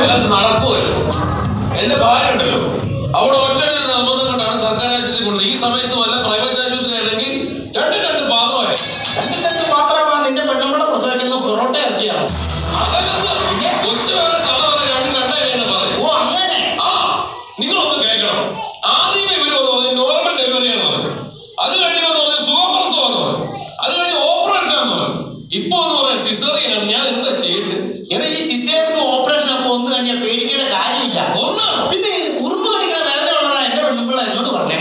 എല്ലാം നടക്കുമല്ലോ എന്റെ ഭാര്യ ഉണ്ടല്ലോ അവിടെ ഒറ്റയുടെ നിർബന്ധം കൊണ്ടാണ് സർക്കാർ ആശുപത്രി കൊണ്ട് ഈ സമയത്ത് വല്ല പ്രൈവറ്റ് ആശുപത്രി ആണെങ്കിൽ രണ്ട് രണ്ട് പാത്രമായി രണ്ട് രണ്ട് മാത്രമാ നിന്റെ പെണ്ണുമ്പളെ പ്രസവിക്കുന്ന പൊറോട്ട ഇറച്ചിയാണ് അതല്ലെന്ന് കൊച്ചു വേറെ തല വേറെ രണ്ട് രണ്ടായി പറയും ഓ അങ്ങനെ ആ നിങ്ങളൊന്ന് കേൾക്കണം ആദ്യമേ ഇവര് വന്ന് പറഞ്ഞു നോർമൽ ഡെലിവറിയാന്ന് പറഞ്ഞു അത് കഴിഞ്ഞ് വന്ന് പറഞ്ഞു സുഖപ്രസവം പറഞ്ഞു അത് കഴിഞ്ഞ് ഓപ്പറേഷൻ ആന്ന് പറഞ്ഞു ഇപ്പൊ എന്ന് പറയാം സിസറിയാണ് ഞാൻ എന്താ ചെയ്യേണ്ടത് എടാ ഈ സിസേറിനും ഓപ്പറേഷൻ ഒക്കെ ഒന്ന് തന്നെ പേടിക്കേണ്ട കാര്യമില്ല ഒന്നാണോ പിന്നെ ഉറുമ്പ് കടിക്കുന്ന വേദന ഉള്ളതാ എന്റെ പെണ്ണുമ്പിള്ള എന്നോട് പറഞ്ഞേ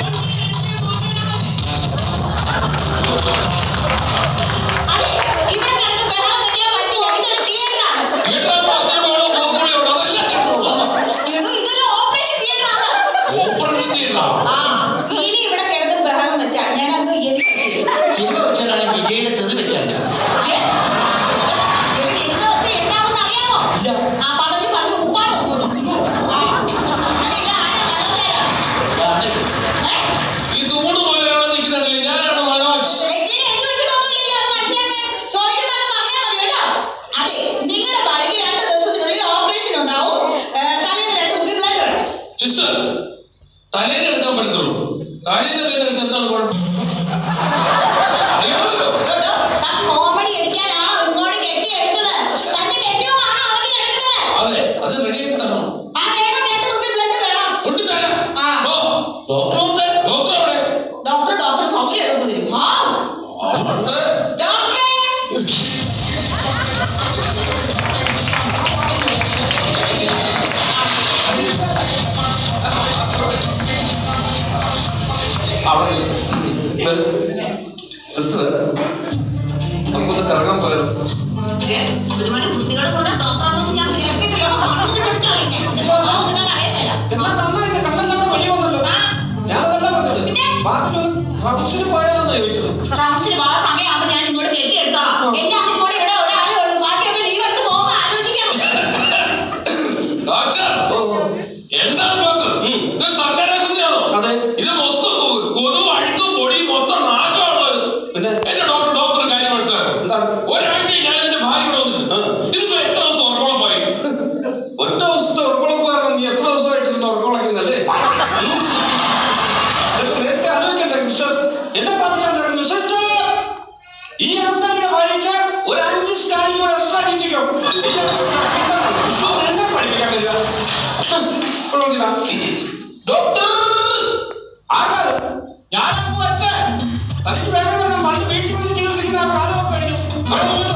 അതെ ഇവിടെ കിടന്ന് ബഹളം വെക്കാൻ പറ്റില്ല ഇതൊരു തിയേറ്ററാണ് തിയേറ്ററാകുമ്പോ അച്ഛനും വേണം പോക്കുളിയുണ്ട് അതെല്ലാം കേട്ടോളൂ എടോ, ഇതൊരു ഓപ്പറേഷൻ തിയേറ്ററാണ് ഓപ്പറേഷൻ തിയേറ്ററാ ആ ഇനി ഇവിടെ കിടന്ന് ബഹളം വെച്ചാ ഞാൻ അങ്ങ് എനിക്ക് സിനിമ വെച്ചാലാണ് വിജയുടെ തെറി വെച്ചാണ് എന്ത് വെച്ച് എന്താണെന്ന് അറിയാമോ ഇല്ല. ആ പറഞ്ഞു പറഞ്ഞു ഉപ്പാണ് ആ അല്ല, ആരാ മനോജാരാ? ഏ? ഈ തൂണ് പോലെയാണ് നിൽക്കുന്നുണ്ടല്ലേ ഞാനാണ് മനോജ് നെറ്റിയിൽ എഴുതി വെച്ചിട്ടൊന്നുമില്ലല്ലോ, അത് മനസ്സിലാക്കാൻ. ചോദിക്കുമ്പോൾ അത് പറഞ്ഞാൽ മതി കേട്ടോ. അതെ നിങ്ങളുടെ ഭാര്യയ്ക്ക് രണ്ട് ദിവസത്തിനുള്ളിൽ ഓപ്പറേഷൻ ഉണ്ടാവും ഏ, തലേന്ന് രണ്ട് കുപ്പി ബ്ലഡ് വേണം സിസ്റ്റർ തലേന്ന് എടുക്കാൻ പറ്റത്തുള്ളൂ കാര്യം തലേന്ന് എടുത്ത് എന്താണ് കുഴപ്പം അറിയാമല്ലോ കേട്ടോ, താൻ കോമഡി അടിക്കാനാണോ ഇങ്ങോട്ട് കെട്ടിയെടുത്തത് തന്റെ കെട്ടിയവളാണോ അവധി എടുക്കുന്നത് അതെ അത് റെഡിയാക്കി തരണം ആ വേണം രണ്ട് കുപ്പി ബ്ലഡ് വേണം കൊണ്ട് തരാം ആ. ഓ, ഡോക്ടറുണ്ട് ഡോക്ടർ അവിടെ ഡോക്ടർ ഡോക്ടർ സൗകര്യം എളുപ്പം തരും ആ ഉണ്ട് ഡോക്ടറെ അവിടെ സിസ്റ്റർ നമുക്കൊന്ന് കറങ്ങാൻ പോയാലോ ഏ, ഒരുമാതിരി വൃത്തികേട് പറഞ്ഞ ഡോക്ടറാണെന്ന് ഞാൻ വിചാരിക്കുന്നില്ല. സാധനത്തിന് എടുക്കാറില്ല. ഇതിപ്പോ അതൊന്നും നിങ്ങൾക്ക് അറിയത്തില്ല. എന്നാ നന്നായിട്ട് കണ്ണെല്ലാം വെളി വന്നല്ലോ ആ, ഞാനതല്ല പറഞ്ഞത് പിന്നെ? പാർട്ടിലൊന്ന് റൗണ്ട്സിന് പോയാലോന്നാ ചോദിച്ചത് റൗണ്ട്സിന് പോകാൻ സമയമാകുമ്പോൾ ഞാൻ ഇങ്ങോട്ട് കെട്ടിയെടുത്തോളാം. എല്ലാവർക്കും കൂടെ ഇവിടെ ഒരാളേ ഉള്ളൂ. ബാക്കിയൊക്കെ ലീവ് എടുത്ത് പോകുമ്പോൾ ആലോചിക്കണം. ഡോക്ടർ ഓ എന്താണ് ഡോക്ടർ ഇത് സർക്കാർ ആശുപത്രിയാണോ അതെ ഇത് മൊത്തം കൊ- കൊതുകും അഴുക്കും പൊടിയും മൊത്തം നാശമുള്ളത് പിന്നെ എന്റെ ഡോക്ടർ ഡോക്ടർ കാര്യം മനസ്സിലാക്കും എന്താണ് ഒരാഴ്ച ഞാൻ എന്റെ ഭാര്യ ഇവിടെ വന്നിട്ട് ആ. ഇതിപ്പോ എത്ര ദിവസം ഉറക്കോളം പോയി ഒറ്റ ദിവസത്തെ ഉറക്കുളപ്പ് കാരണം നീ എത്ര ദിവസമായിട്ട് നിന്ന് ഉറക്കുളക്കുന്നല്ലേ നേരത്തെ ആലോചിക്കണ്ടേ മിസ്റ്റർ എന്നെ പറഞ്ഞിട്ടുണ്ടായിരുന്നു സിസ്റ്റർ ഈ അമ്മയുടെ ഭാര്യയ്ക്ക് ഒരു അഞ്ച് സ്കാനിങ് കൂടെ എക്സ്ട്രാ കിട്ടിക്കോ എന്നെ പഠിപ്പിക്കാൻ വരിക കൊള്ളൂല. ഡോക്ടർ ആരാത് ഞാനങ്ങ് വരട്ടെ തനിക്ക് വേണേ വരണം പണ്ട് വീട്ടിൽ വന്ന് ചികിത്സിക്കുന്ന ആ കാലമൊക്കെ കഴിഞ്ഞു കഴിഞ്ഞു കേട്ടോ.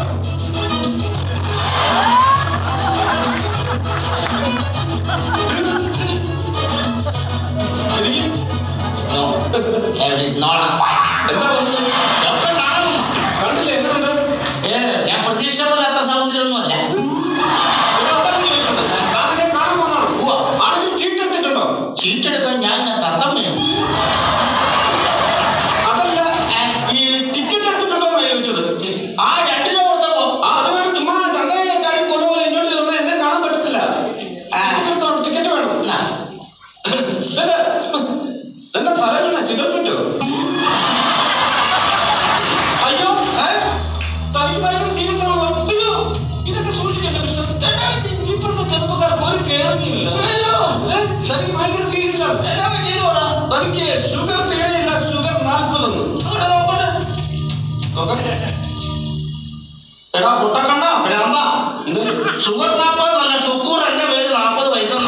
ഇരിക്ക്. നോളാം എന്താ പറഞ്ഞത്? ഡോക്ടറെ കാണണം കണ്ടില്ലേ എങ്ങനെയുണ്ട് ഏ ഞാൻ പ്രതീക്ഷിച്ചപ്പോഴാത്ത സൗന്ദര്യമൊന്നുമല്ല ഇവിടെ അതല്ല ചോദിച്ചത്. താനിതിനെ കാണാൻ വന്നതാണോ? ഉവ്വ. ആരെങ്കിലും ചീട്ടെടുത്തിട്ടുണ്ടോ ചീട്ടെടുക്കാൻ ഞാൻ തത്തമ്മയാണ് അതല്ല ഈ ടിക്കറ്റ് എടുത്തിട്ടുണ്ടോ എന്നാ ചോദിച്ചത് ആ രണ്ട് രൂപ കൊടുത്തപ്പോ ആ അതുപോലെ ചുമ്മാ ചന്തയെ ചാടി പോലെ പോലെ ഇങ്ങോട്ട് വന്നാൽ എന്നെ കാണാൻ പറ്റത്തില്ല ആ. ടിക്കറ്റ് എടുത്തോ ടിക്കറ്റ് വേണം എന്നാ, ഇതൊക്കെ എന്റെ തലയിലുള്ള ചിതർപ്പിറ്റോ അയ്യോ ഏ? തനിക്ക് ഭയങ്കര സീരിയസ് ആണോ അയ്യോ ഇതൊക്കെ സൂക്ഷിക്കട്ടെ മിസ്റ്റർ ചേട്ടാ, ഇപ്പോഴത്തെ ചെറുപ്പക്കാർക്ക് ഒരു കെയറിംഗില്ല അയ്യോ ഏ? തനിക്ക് ഭയങ്കര സീരിയസ് ആണ് എന്നാ പറ്റിയത് പറ. തനിക്ക് ഷുഗർ തീരെയില്ല ഷുഗർ നാൽപ്പതൊന്ന് ഇവിടെ നോക്കട്ടെ. നോക്കട്ടെ എടാ പൊട്ടക്കണ്ണ ഭ്രാന്ത എന്ത് ഷുഗർ നാൽപ്പത് നല്ല ഷുക്കൂർ എന്റെ പേര് നാൽപ്പത് വയസ്സെന്ന്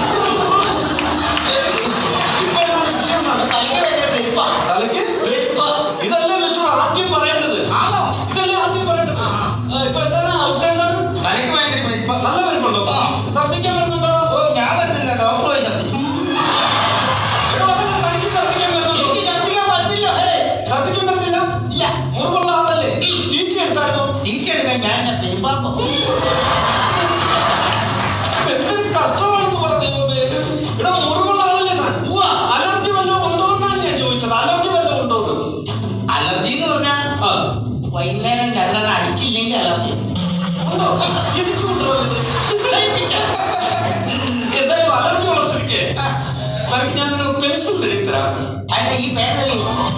ഇപ്പൊ എന്നോട് വിഷയമാണ്. തലയ്ക്ക് ഭയങ്കര പെരുപ്പാ തലയ്ക്ക് പെരുപ്പ് ഇതല്ലേ മിസ്റ്റർ ആദ്യം പറയേണ്ടത് ആണോ ഇതല്ലേ ആദ്യം പറയേണ്ടത് ആ. ആ, ഇപ്പൊ എന്താണ് അവസ്ഥ എന്താണ് തലയ്ക്ക് ഭയങ്കര പെരുപ്പാ നല്ല വരുന്നുണ്ടോ ആ. ഛർദ്ദിക്കാൻ വരുന്നുണ്ടോ ഓ ഞാൻ വരുന്നില്ല ഡോക്ടർ പോയി ഛർദ്ദിച്ചു എടോ, അതല്ല തനിക്ക് ഛർദ്ദിക്കാൻ വരുന്നുണ്ടോ എനിക്ക് ഛർദ്ദിക്കാൻ പറ്റില്ല ഹേ. ഛർദ്ദിക്കാൻ വരുന്നില്ല ഇല്ല മുറിവുള്ള ആളല്ലേ ടീറ്റി എടുത്തായിരുന്നോ തിരിച്ചെടുക്കാൻ ഞാൻ എന്നെ പെരുമ്പാമ്പോ എന്തൊരു കഷ്ടമാണെന്ന് പറ ദൈവമേ ഇവിടെ മുറിവുള്ള ആളല്ലേ താൻ ഉവ്വ. അലർജി വല്ലതും ഉണ്ടോ എന്നാണ് ഞാൻ ചോദിച്ചത് അലർജി വല്ലതും ഉണ്ടോ എന്ന് അലർജി എന്ന് പറഞ്ഞാൽ ആ വൈകുന്നേരം രണ്ടെണ്ണം അടിച്ചില്ലെങ്കിൽ അലർജി ഉണ്ടോ എനിക്കും ഉണ്ടോ ഇത് സഹിപ്പിച്ച. എന്തായാലും അലർജി ഉള്ള സ്ഥിതിക്ക് ആ, തനിക്ക് ഞാനൊരു പെൻസിൽ എഴുതി തരാം അതിന്റെ ഈ പേരറി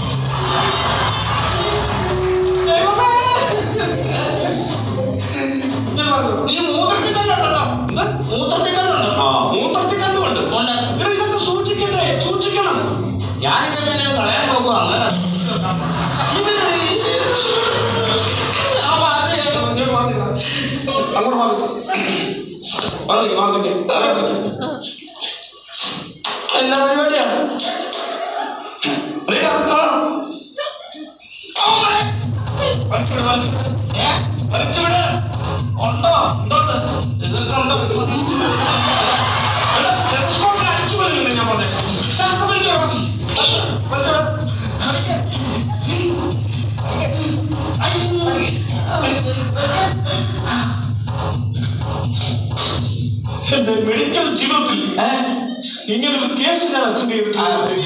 ദൈവമേ ഞാൻ പറഞ്ഞു നീ മൂത്രത്തിൽ കല്ലുണ്ടോ എന്താ മൂത്രത്തിൽ കല്ലുണ്ടോ അങ്ങോട്ട് മാറി മാറി മാറി എന്നാ പരിപാടിയാ വലിച്ചുവിട് വലിച്ചുവിട് ഏ വലിച്ചുവിട് ഉണ്ടോ എന്തോന്ന് നിങ്ങൾക്കുണ്ടോ എടാ, ടെലിസ്കോപ്പിൽ അടിച്ചു കൊല്ലില്ലേ ഞാൻ പറഞ്ഞത് ശാസ്ത്രം വലിച്ചുവിടണം വലിച്ചുവിട് എന്റെ മെഡിക്കൽ ജീവിതത്തിൽ ഇങ്ങനെ ഒരു കേസ് ഞാൻ അറ്റൻഡ് ചെയ്തിട്ടുണ്ട്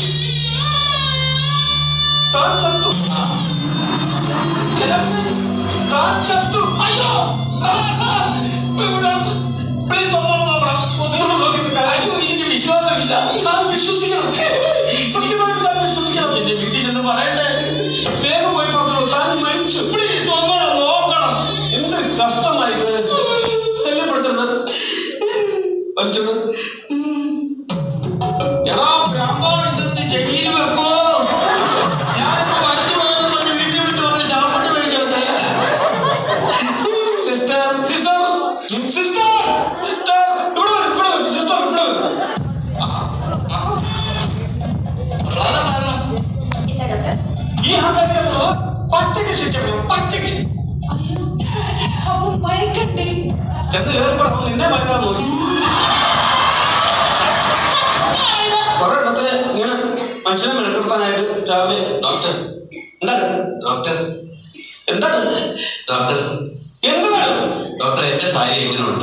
താൻ ചത്തു താൻ ചത്തു അയ്യോ പ്ലീസ് ഒന്നുകൂടെ നോക്കിയിട്ട് കാര്യം എനിക്ക് വിശ്വാസമില്ല താൻ വിശ്വസിക്കണം സത്യമായിട്ട് താൻ വിശ്വസിക്കണം എന്റെ വീട്ടിൽ ചെന്ന് പറയണ്ടേ വേഗം പോയി പറഞ്ഞു താൻ മരിച്ചു പ്ലീസ് ഒന്നുകൂടെ നോക്കണം എന്ത് കഷ്ടമായത് ശല്യപ്പെടുത്തരുത് വലിച്ചോട് എടാ ബ്രാഹ്മണ ചെടിയിൽ വെക്കോ ഞാനിപ്പോ മരിച്ചു പോയെന്ന് പറഞ്ഞ് വീട്ടിൽ വിളിച്ചു വന്ന് ശവപ്പെട്ട് മേടിച്ചോട്ടെ സിസ്റ്റർ സിസ്റ്റർ സിസ്റ്റർ സിസ്റ്റർ ഇവിടെ വരും ഇവിടെ വരും സിസ്റ്റർ ഇവിടെ വരും വളരെ സാധനം എന്താ ഡോക്ടർ ഈ ഹംഗത്തിനകത്ത് പച്ചയ്ക്ക് ശിക്ഷിക്കണം പച്ചയ്ക്ക് അയ്യോ അപ്പൊ മയക്കണ്ടേ ചെന്ന് കയറിക്കൂടെ അവൻ നിന്നെ മറക്കാൻ നോക്കി എന്താണിത്? കുറെ എണ്ണത്തിന് ഇങ്ങനെ മനുഷ്യനെ മെനക്കെടുത്താനായിട്ട് രാവിലെ ഡോക്ടർ എന്താണ് ഡോക്ടർ എന്താണ് ഡോക്ടർ എന്താണ് ഡോക്ടർ എന്റെ ഭാര്യ എങ്ങനെയുണ്ട്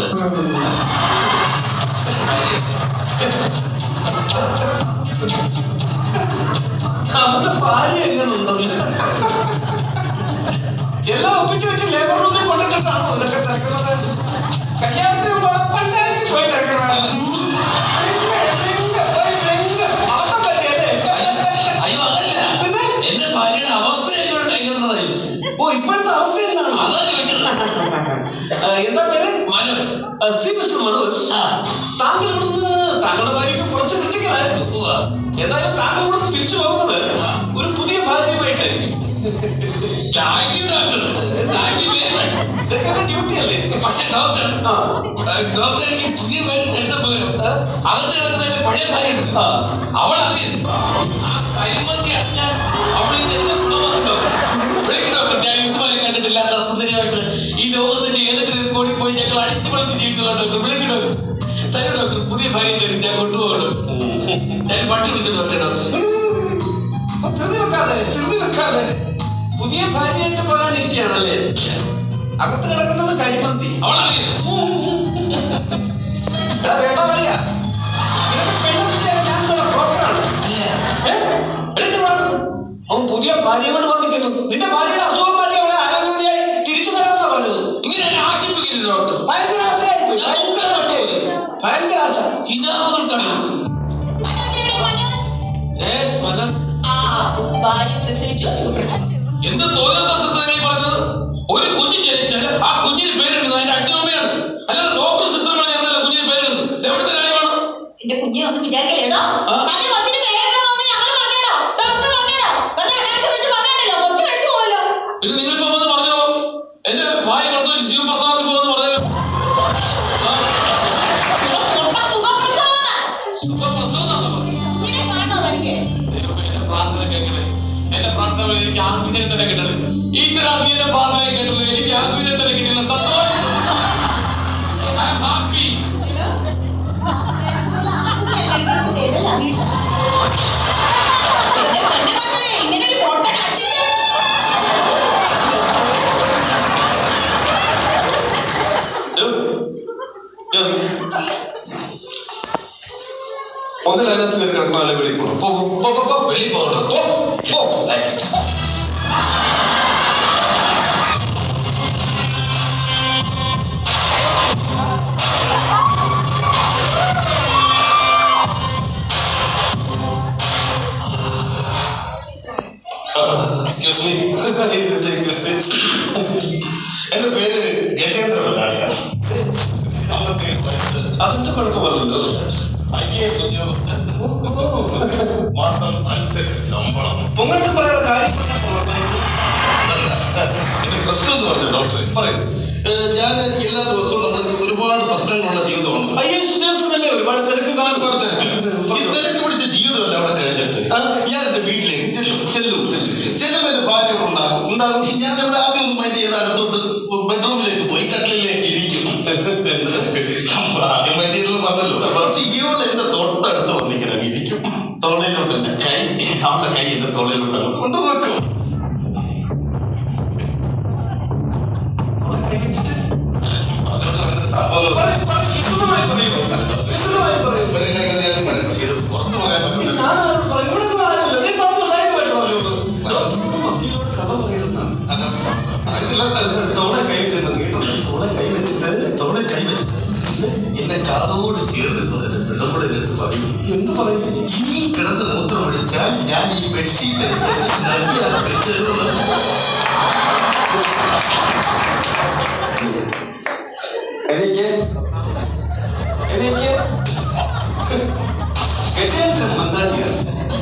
അവന്റെ ഭാര്യ എങ്ങനെ ഉണ്ടെന്ന് എല്ലാം ഒപ്പിച്ചു വെച്ച് ലേബർ റൂമിൽ കൊണ്ടിട്ടാണോ ഇതൊക്കെ തിരക്കുന്നത് കല്യാണത്തിന് മുമ്പ് അവിടെ പഞ്ചായത്തിൽ പോയി തിരക്കണമായിരുന്നു റിങ്, റിങ്, ഒരു റിങ്. അബദ്ധം പറ്റിയല്ലേ? അയ്യോ അതല്ല പിന്നെ? എന്റെ ഭാര്യയുടെ അവസ്ഥ എങ്ങനെ എങ്ങനെയുള്ളതാ ചോദിച്ചത് ഓ ഇപ്പോഴത്തെ അവസ്ഥ എന്താണ് അതാ ചോദിച്ചത് ആ, എന്താ പേര് മനോജ് ആ, സി മിസ്റ്റർ മനോജ് ആ താങ്കൾ ഇവിടുന്ന് താങ്കളുടെ ഭാര്യയ്ക്ക് കുറച്ച് ക്രിട്ടിക്കലായിരുന്നു ഉവ്വ. എന്തായാലും താങ്കൾ ഇവിടുന്ന് തിരിച്ചു പോകുന്നത് ഒരു പുതിയ ഭാര്യയുമായിട്ടായിരിക്കും thank you doctor thank you very much ഇതൊക്കെ ഡ്യൂട്ടി അല്ലേ പക്ഷെ ഡോക്ടർ ആ ഏഹ്, ഡോക്ടർ എനിക്ക് പുതിയ ഭാര്യ തരുന്ന പകരം അകത്ത് കിടക്കുന്ന എന്റെ പഴയ ഭാര്യ ഉണ്ട് അവൾ അറിയുന്നു ആ കരിമന്തി അച്ഛൻ അവളിൽ എന്നെ ഗുണമാണ് ഡോക്ടർ വിളിക്കും ഡോക്ടർ ഞാൻ ഇതുവരെ കണ്ടിട്ടില്ലാത്ത സുന്ദരിയായിട്ട് ഈ ലോകത്തിന്റെ ഏതെങ്കിലും കോടി പോയി ഞങ്ങൾ അടിച്ചു പണിച്ച് ജീവിച്ചു ഡോക്ടർ വിളിക്കും ഡോക്ടർ തരും ഡോക്ടർ പുതിയ ഭാര്യ തരും ഞാൻ കൊണ്ടുപോകണം ഞാൻ പട്ടി വിളിച്ചിട്ട് വരട്ടെ ഡോക്ടർ ധൃതി വെക്കാതെ ധൃതി വെക്കാതെ പുതിയ ഭാര്യയായിട്ട് പോകാനിരിക്കുകയാണല്ലേ അകത്ത് കിടക്കുന്നത് കരിമന്തി അവൾ അറിയുന്നു എടാ വേണ്ട വരിക നിനക്ക് പെണ്ണെത്തിച്ചാൽ ഞാൻ നിങ്ങളുടെ ബ്രോക്കറാണ് അല്ല ഏ? എഴുന്നേറ്റ് വാ. അവൻ പുതിയ ഭാര്യയെ കൊണ്ട് വന്നിരിക്കുന്നു നിന്റെ ഭാര്യയുടെ അസുഖം മാറ്റി അവളെ ആരോഗ്യവതിയായി തിരിച്ചു തരാമെന്നാ പറഞ്ഞത് ഇങ്ങനെ എന്നെ ആശിപ്പിക്കരുത് ഡോക്ടർ ഭയങ്കര ആശയായിപ്പോയി ഭയങ്കര ആശയായി ഭയങ്കര ആശ ഹിനാവുകൾ കണ്ടു മനോജ് എവിടെ മനോജ് യെസ് മനോജ് ആ ഭാര്യ പ്രസവിച്ചു സുഖപ്രസവം എന്ത് തോന്നിയ പറഞ്ഞത് ഒരു കുഞ്ഞ് ജനിച്ചാൽ ആ കുഞ്ഞിന് പേരിടുന്നത് അതിന്റെ അച്ഛനും അമ്മയാണ് അല്ലാതെ ഡോക്ടർ സിസ്റ്റർ പറഞ്ഞല്ല കുഞ്ഞിന് പേരിടുന്നത് ഇത് എവിടുത്തെ കാര്യമാണ് എന്റെ കുഞ്ഞെ ഒന്നും വിചാരിക്കല്ലേടോ ആ. തന്റെ കൊച്ചിന് പേരിടണമെന്ന് ഞങ്ങൾ പറഞ്ഞേടോ ഡോക്ടർ പറഞ്ഞേടോ വെറുതെ അനാവശ്യം വെച്ച് പറഞ്ഞല്ലോ കൊച്ചു കഴിച്ചു പോയല്ലോ പിന്നെ നിങ്ങളിപ്പോ വന്ന് പറഞ്ഞോ എന്റെ ഭാര്യ പ്രസവിച്ച് ശിവപ്രസാദിന് പോകുന്നു പറഞ്ഞല്ലോ ആ, സുഖ- സുഖപ്രസവമാണ് ശിവപ്രസവം എന്നാണോ പറഞ്ഞത്? കുഞ്ഞിനെ കാണണോ തനിക്ക് ദൈവമേ, എന്റെ പ്രാർത്ഥന കേൾക്കണേ എന്റെ പ്രാർത്ഥന പോലെ എനിക്ക് ആത്മീയനെ തന്നെ കിട്ടണേ ഈശ്വര നീ എന്റെ പ്രാർത്ഥന കേട്ടല്ലോ എനിക്ക് ആത്മീയനെ തന്നെ കിട്ടില്ല സന്തോഷം ഐ ആം ഹാപ്പി ഇതോ? കുഞ്ഞല്ല, ഇതൊക്കെ വരലാ വീട്ടിൽ. എന്റെ പൊന്നു മക്കളെ, ഇങ്ങനൊരു പൊട്ടൻ അച്ഛന് ഒന്നിൽ അതിനകത്ത് കയറി കിടക്കണം അല്ലെ വെളിയിൽ പോകണം പോ പോ, പോ പോ വെളി പോകണം പോ പോ എക്സ്ക്യൂസ് മീ എന്റെ പേര് ഗജേന്ദ്ര മല്ലാടിയ അമ്പത്തേഴ് വയസ്സ് അതിന്റെ കുഴപ്പമല്ലല്ലോ ഐ എ എസ് ഉദ്യോഗസ്ഥൻ മാസം അഞ്ച് ശമ്പളം പൊങ്ങട്ട് പറയുന്ന കാര്യം പറഞ്ഞാ പൊങ്ങട്ടെ. അതല്ല എന്റെ പ്രശ്നം എന്ന് പറഞ്ഞു ഡോക്ടറെ പറയൂ ഏഹ് ഞാൻ എല്ലാ ദിവസവും നമ്മൾ ഒരുപാട് പ്രശ്നങ്ങളുള്ള ജീവിതമാണ് ഐ എസ് ഉദ്യോഗസ്ഥനല്ലേ ഒരുപാട് തിരക്ക് കാണും ഒരുപാട് തിരക്ക്. ഈ തിരക്ക് പിടിച്ച ജീവിതമല്ല അവിടെ കഴിഞ്ഞിട്ട് ആ. ഞാൻ എന്റെ വീട്ടിലേക്ക് ചെല്ലും ചെല്ലും ചെല്ലും ചെല്ലുമ്പോൾ എന്റെ ഭാര്യ അവിടെ ഉണ്ടാകും ഉണ്ടാകും. ഞാൻ ഇവിടെ ആദ്യം ഒന്ന് മൈൻഡ് ചെയ്ത് അകത്തോട്ട് ബെഡ്റൂമിലേക്ക് പോയി കട്ടിലേക്ക് ഇരിക്കും അപ്പൊ ആദ്യം മൈൻഡ് ചെയ്തെന്ന് പറഞ്ഞല്ലോ പക്ഷെ ഇവള് എന്റെ തൊട്ടടുത്ത് വന്നിങ്ങനെ ഇരിക്കും തോളയിലോട്ട് എന്റെ കൈ അവളുടെ കൈ എന്റെ തോളയിലോട്ട് അങ്ങ് കൊണ്ടു വെക്കും അതൊക്കെ അവരുടെ സംഭവം പറയൂ, പറയൂ, വിശദമായി പറയൂ വിശദമായി പറയൂ ഇവരെങ്ങനെ ഞാൻ പറയും. ഇത് പുറത്ത് പറയാൻ പറ്റില്ല ഞാൻ ആരോട് പറയും ഇവിടെ ഒന്നും ആരുമില്ല നീ പറഞ്ഞു ധൈര്യമായിട്ട് പറഞ്ഞു വക്കീലോട് കഥ പറയുന്നതാണ് തോളെ കൈ വെച്ചിട്ട് കേട്ടോ തോളെ കൈ വെച്ചിട്ട് തോളെ കൈ വെച്ചിട്ട് എന്റെ കാതോട് ചേർന്ന് എന്റെ പെണ്ണുകൂടെ എന്റെ അടുത്ത് പറയും എന്ത് പറയും ഇനി കിടന്ന് മൂത്രമൊഴിച്ചാൽ ഞാൻ ഈ ബെഡ്ഷീറ്റ് എടുത്തിട്ട് നദിയാണ് വെച്ചിരുന്നത് എനിക്ക് എനിക്ക് ഗജേന്ദ്രൻ മന്ദാട്ടിയാണ്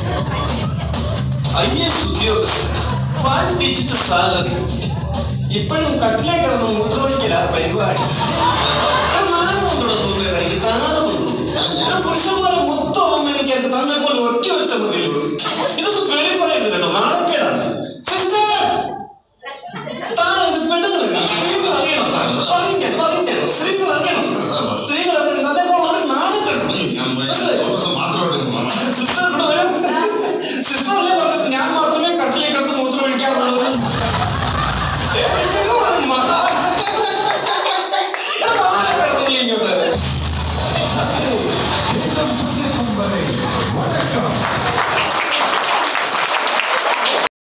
ഐ എസ് ഉദ്യോഗസ്ഥൻ വൺ ഡിജിറ്റ് സാലറി ഇപ്പോഴും കട്ടിലേ കിടന്ന് മൂത്രമൊഴിക്കല പരിപാടി എനിക്ക് കാണുന്നുള്ളൂ ഞാൻ പുരുഷന്മാരെ മൊത്തം എനിക്ക് അത് തന്നെ പോലെ ഒറ്റ ഒറ്റ മതിയുള്ളൂ ഇതൊന്നും വെളി പറയരുത് കേട്ടോ നാണക്കേടാണ് സിസ്റ്റർ താൻ ഇത് പെണ്ണുങ്ങളല്ല നിങ്ങൾ അറിയണം പറയൂ